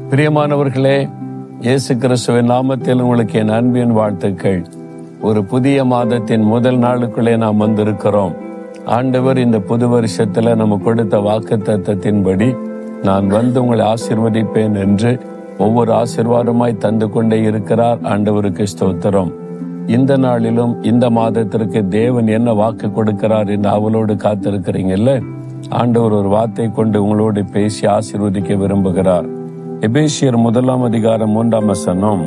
பிரியமானவர்களே இயேசு கிறிஸ்துவின் நாமத்தில் உங்களுக்கு என் அன்பின் வாழ்த்துக்கள் ஒரு புதிய மாதத்தின் முதல் நாளுக்குள்ளே நாம் வந்திருக்கிறோம் ஆண்டவர் இந்த புது வருஷத்துல நம்ம கொடுத்த வாக்கு தத்தத்தின்படி நான் வந்து உங்களை ஆசீர்வதிப்பேன் என்று ஒவ்வொரு ஆசீர்வாதமாய் தந்து கொண்டே இருக்கிறார் ஆண்டவருக்கு ஸ்தோத்திரம் இந்த நாளிலும் இந்த மாதத்திற்கு தேவன் என்ன வாக்கு கொடுக்கிறார் என்று அவளோடு காத்திருக்கிறீங்கல்ல ஆண்டவர் ஒரு வார்த்தை கொண்டு உங்களோடு பேசி ஆசீர்வதிக்க விரும்புகிறார் எபேசியர் முதலாம் அதிகாரம் மூன்றாம் வசனம்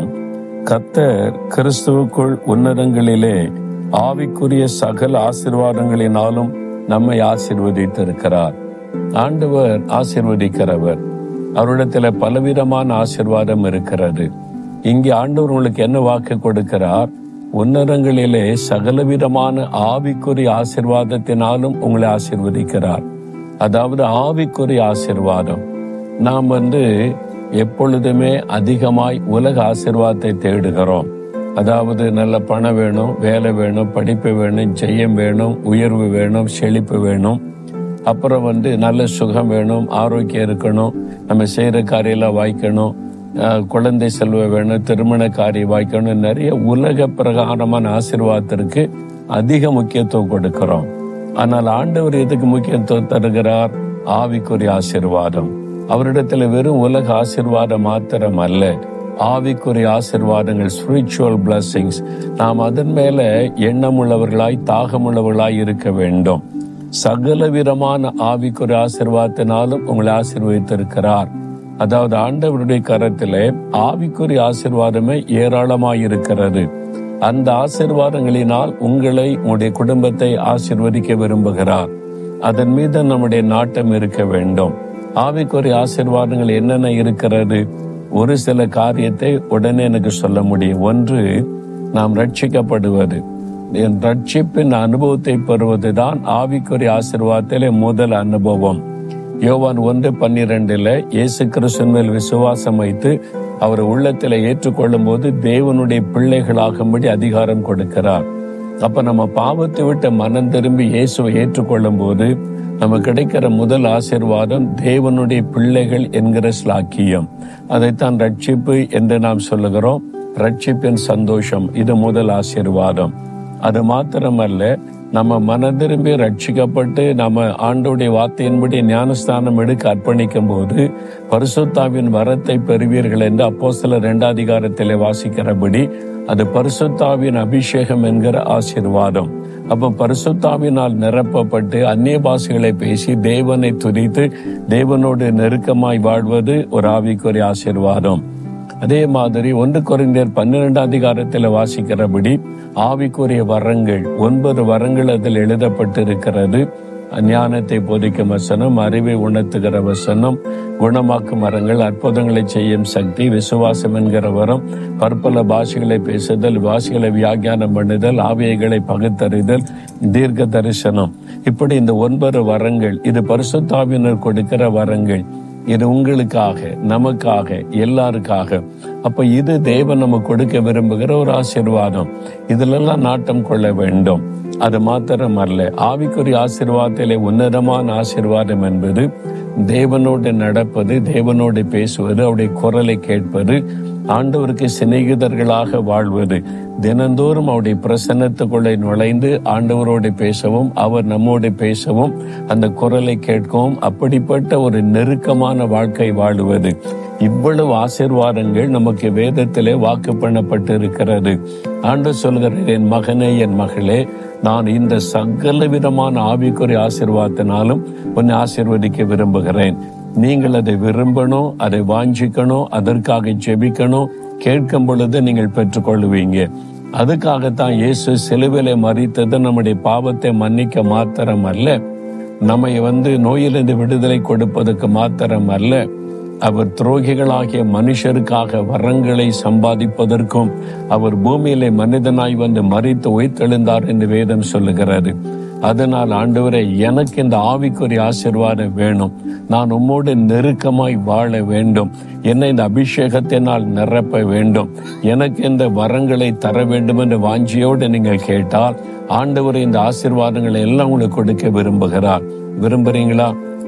கத்தர் கிறிஸ்துவுக்குள் உன்னதங்களிலே ஆவிக்குரிய சகல ஆசீர்வாதங்களினாலும் நம்மை ஆசீர்வதித்திருக்கிறார் ஆண்டவர் ஆசீர்வதிக்கிறவர் அவரிடத்துல பலவிதமான ஆசீர்வாதம் இருக்கிறது இங்கே ஆண்டவர் உங்களுக்கு என்ன வாக்கு கொடுக்கிறார் உன்னதங்களிலே சகலவிதமான ஆவிக்குரிய ஆசிர்வாதத்தினாலும் உங்களை ஆசீர்வதிக்கிறார் அதாவது ஆவிக்குரிய ஆசிர்வாதம் நாம் வந்து எப்பொழுதுமே அதிகமாய் உலக ஆசிர்வாதத்தை தேடுகிறோம் அதாவது நல்ல பணம் வேணும் வேலை வேணும் படிப்பு வேணும் ஜெயம் வேணும் உயர்வு வேணும் செழிப்பு வேணும் அப்புறம் வந்து நல்ல சுகம் வேணும் ஆரோக்கியம் இருக்கணும் நம்ம செய்யற காரியெல்லாம் வாய்க்கணும் அஹ் குழந்தை செல்வம் வேணும் திருமண காரியம் வாய்க்கணும் நிறைய உலக பிரகாரமான ஆசீர்வாதத்திற்கு அதிக முக்கியத்துவம் கொடுக்கிறோம் ஆனால் ஆண்டவர் எதுக்கு முக்கியத்துவம் தருகிறார் ஆவிக்குரிய ஆசீர்வாதம் அவரிடத்துல வெறும் உலக ஆசீர்வாதம் மாத்திரம் அல்ல ஆவிக்குரிய ஆசீர்வாதங்கள் ஸ்பிரிச்சுவல் பிளஸ்ஸிங்ஸ் நாம் அதன் மேல எண்ணமுள்ளவர்களாய் தாகமுள்ளவர்களாய் இருக்க வேண்டும் சகல விதமான ஆவிக்குரிய ஆசீர்வாதத்தினாலும் உங்களை ஆசீர்வதித்திருக்கிறார் அதாவது ஆண்டவருடைய கரத்திலே ஆவிக்குரிய ஆசீர்வாதமே ஏராளமாய் இருக்கிறது அந்த ஆசீர்வாதங்களினால் உங்களை உங்களுடைய குடும்பத்தை ஆசீர்வதிக்க விரும்புகிறார் அதன் மீது நம்முடைய நாட்டம் இருக்க வேண்டும் ஆவிக்குரிய ஆசீர்வாதங்கள் என்னென்ன இருக்கிறது ஒரு சில காரியத்தை உடனே எனக்கு சொல்ல முடியும் ஒன்று நாம் ரட்சிக்கப்படுவது என் ரட்சிப்பின் அனுபவத்தை பெறுவதுதான் ஆவிக்குரிய ஆசீர்வாதத்திலே முதல் அனுபவம் யோவான் ஒன்று பன்னிரெண்டுல இயேசு கிறிஸ்துவின் மேல் விசுவாசம் வைத்து அவர் உள்ளத்துல ஏற்றுக்கொள்ளும் போது தேவனுடைய பிள்ளைகளாகும்படி அதிகாரம் கொடுக்கிறார் அப்ப நம்ம பாவத்தை விட்டு மனம் திரும்பி இயேசுவை ஏற்றுக்கொள்ளும் போது நம்ம கிடைக்கிற முதல் ஆசீர்வாதம் தேவனுடைய பிள்ளைகள் என்கிற ஸ்லாக்கியம் அதைத்தான் ரட்சிப்பு என்று நாம் சொல்லுகிறோம் ரட்சிப்பின் சந்தோஷம் இது முதல் ஆசீர்வாதம் அது மாத்திரமல்ல நம்ம மனதிரும்பி ரட்சிக்கப்பட்டு நம்ம ஆண்டோடைய வார்த்தையின்படி ஞானஸ்தானம் எடுக்க அர்ப்பணிக்கும் போது பரிசுத்தாவின் வரத்தை பெறுவீர்கள் என்று அப்போ சில ரெண்டாதிகாரத்திலே வாசிக்கிறபடி அது பரிசுத்தாவின் அபிஷேகம் என்கிற ஆசீர்வாதம் அப்ப பரிசுத்தாவினால் நிரப்பப்பட்டு அந்நிய பாஷைகளை பேசி தேவனை துதித்து தேவனோடு நெருக்கமாய் வாழ்வது ஒரு ஆவிக்குரிய ஆசீர்வாதம் அதே மாதிரி ஒன்று குறைந்தர் பன்னிரெண்டாம் அதிகாரத்தில் வாசிக்கிறபடி ஆவிக்குரிய வரங்கள் ஒன்பது வரங்கள் அதில் எழுதப்பட்டிருக்கிறது ஞானத்தை போதிக்கும் வசனம் அறிவை உணர்த்துகிற வசனம் குணமாக்கும் வரங்கள் அற்புதங்களை செய்யும் சக்தி விசுவாசம் என்கிற வரம் பற்பல பாஷைகளை பேசுதல் பாஷைகளை வியாக்கியானம் பண்ணுதல் ஆவியைகளை பகுத்தறிதல் தீர்க்க தரிசனம் இப்படி இந்த ஒன்பது வரங்கள் இது பரிசுத்தாவினர் கொடுக்கிற வரங்கள் இது உங்களுக்காக நமக்காக எல்லாருக்காக அப்ப இது தேவன் நம்ம கொடுக்க விரும்புகிற ஒரு ஆசீர்வாதம் இதிலெல்லாம் நாட்டம் கொள்ள வேண்டும் அது மாத்திரம் அல்ல ஆவிக்குரிய ஆசீர்வாதத்திலே உன்னதமான ஆசீர்வாதம் என்பது தேவனோடு நடப்பது தேவனோடு பேசுவது அவருடைய குரலை கேட்பது ஆண்டவருக்கு சிநேகிதர்களாக வாழ்வது தினந்தோறும் அவருடைய பிரசன்னத்துக்குள்ளே நுழைந்து ஆண்டவரோடு பேசவும் அவர் நம்மோடு பேசவும் அந்த குரலை கேட்கவும் அப்படிப்பட்ட ஒரு நெருக்கமான வாழ்க்கை வாழுவது இவ்வளவு ஆசீர்வாதங்கள் நமக்கு வேதத்திலே வாக்கு பண்ணப்பட்டு இருக்கிறது ஆண்டு சொல்கிற என் மகனே என் மகளே நான் இந்த சகல விதமான ஆவிக்குரிய ஆசீர்வாதத்தினாலும் உன்னை ஆசீர்வதிக்க விரும்புகிறேன் நீங்கள் அதை விரும்பணும் அதை வாஞ்சிக்கணும் அதற்காக ஜெபிக்கணும் கேட்கும் பொழுது நீங்கள் பெற்றுக்கொள்ளுவீங்க அதுக்காகத்தான் இயேசு சிலுவிலை மறித்தது நம்முடைய பாவத்தை மன்னிக்க மாத்திரம் அல்ல நம்மை வந்து நோயிலிருந்து விடுதலை கொடுப்பதற்கு மாத்திரம் அல்ல அவர் துரோகிகளாகிய மனுஷருக்காக வரங்களை சம்பாதிப்பதற்கும் அவர் பூமியிலே மனிதனாய் வந்து மறித்து உயிர்த்தெழுந்தார் என்று வேதம் சொல்லுகிறது அதனால் ஆண்டவரே எனக்கு இந்த ஆவிக்குரிய ஆசீர்வாதம் வேணும் நான் உம்மோடு நெருக்கமாய் வாழ வேண்டும் என்னை இந்த அபிஷேகத்தினால் நிரப்ப வேண்டும் எனக்கு இந்த வரங்களை தர வேண்டும் என்ற வாஞ்சியோடு நீங்கள் கேட்டால் ஆண்டவர் இந்த ஆசீர்வாதங்களை எல்லாம் உங்களுக்கு கொடுக்க விரும்புகிறார் விரும்புறீங்களா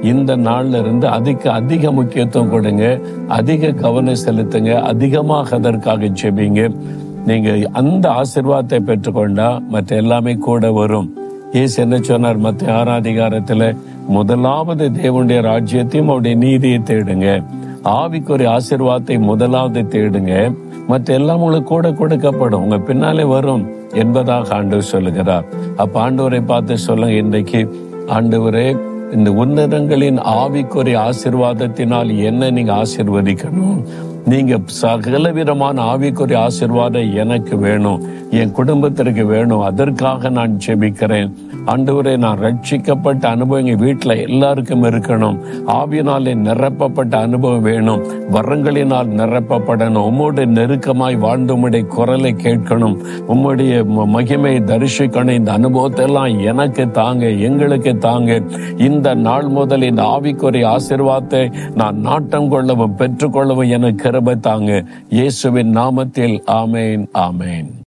இந்த நாள்ல இருந்து அதுக்கு அதிக முக்கியத்துவம் கொடுங்க அதிக கவனம் செலுத்துங்க அதிகமாக அதற்காக ஜெபிங்க நீங்க அந்த ஆசீர்வாதத்தை பெற்றுக்கொண்டா மற்ற எல்லாமே கூட வரும் இயேசு என்ன சொன்னார் மத்த ஆறாம் அதிகாரத்துல முதலாவது தேவனுடைய ராஜ்யத்தையும் அவருடைய நீதியை தேடுங்க ஆவிக்குரிய ஆசீர்வாதத்தை முதலாவது தேடுங்க மற்ற எல்லாம் உங்களுக்கு கூட கொடுக்கப்படும் உங்க பின்னாலே வரும் என்பதாக ஆண்டவர் சொல்லுகிறார் அப்ப ஆண்டவரை பார்த்து சொல்லுங்க இன்றைக்கு ஆண்டவரே இந்த உன்னதங்களின் ஆவிக்குரிய ஆசிர்வாதத்தினால் என்ன நீங்க ஆசிர்வதிக்கணும் நீங்க சகலவிதமான ஆவிக்குரிய ஆசிர்வாதம் எனக்கு வேணும் என் குடும்பத்திற்கு வேணும் அதற்காக நான் ஜெபிக்கிறேன் ஆண்டவரே நான் ரட்சிக்கப்பட்ட அனுபவம் எங்க வீட்டுல எல்லாருக்கும் இருக்கணும் ஆவியினாலே நிரப்பப்பட்ட அனுபவம் வேணும் வரங்களினால் நிரப்பப்படணும் உம்மோடு நெருக்கமாய் வாழ்ந்து உம்முடைய குரலை கேட்கணும் உம்முடைய ம- மகிமை தரிசிக்கணும் இந்த அனுபவத்தை எல்லாம் எனக்கு தாங்க எங்களுக்கு தாங்க இந்த நாள் முதல் இந்த ஆவிக்குரிய ஆசீர்வாதத்தை நான் நாட்டம் கொள்ளவும் பெற்றுக்கொள்ளவும் எனக்கு கிருபை தாங்க இயேசுவின் நாமத்தில் ஆமேன் ஆமேன்